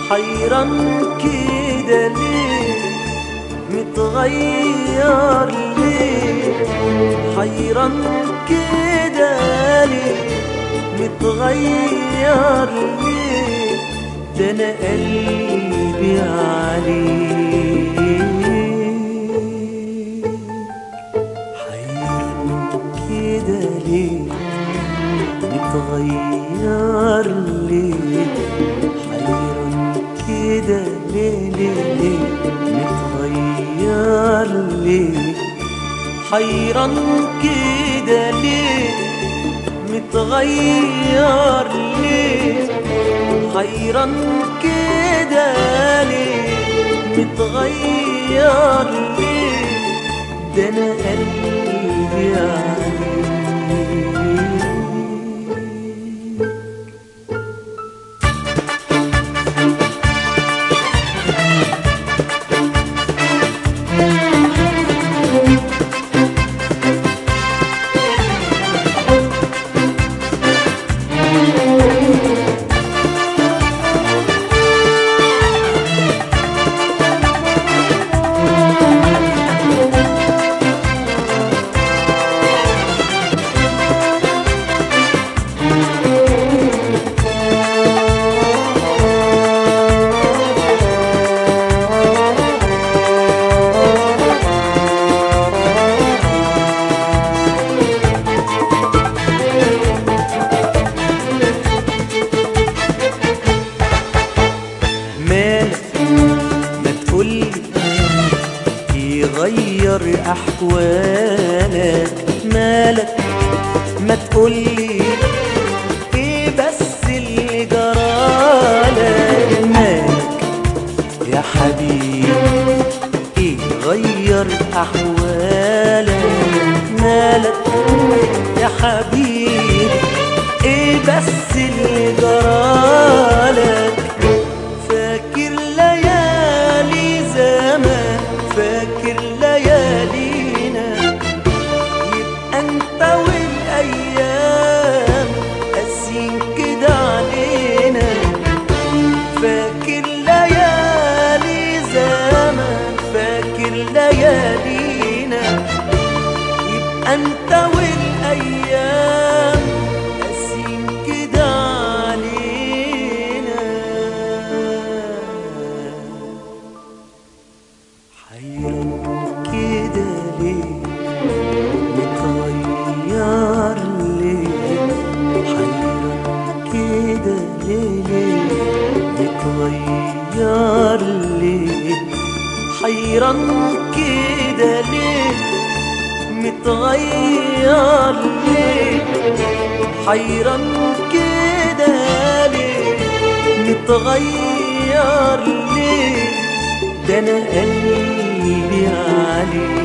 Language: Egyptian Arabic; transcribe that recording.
حيران كده ليه متغير ليه حيران كده ليه متغير ليه ده انا قلبي عليك حيران كده ليه متغير ليه حيران كده ليه ليه ليه متغير ليه حيران كده ليه متغير ليه حيران كده ليه متغير ليه ده انا قلبي عليك مالك ما تقولي يغير احوالك مالك ما تقولي ايه بس اللي جرالك مالك يا حبيبي ايه غير احوالك مالك يا حبيبي ايه بس اللي جرالك فاكر ليالي زمان فاكر ليالينا يبقى انت والايام قاسيين كده علينا فاكر ليالي زمان فاكر ليالينا يبقى انت والايام قاسيين كده علينا حيران كده ليه متغير ليه حيران كده ليه ليه متغير ليه حيران كده ليه متغير ليه حيران كده ليه متغير ليه ده انا قلبي عليك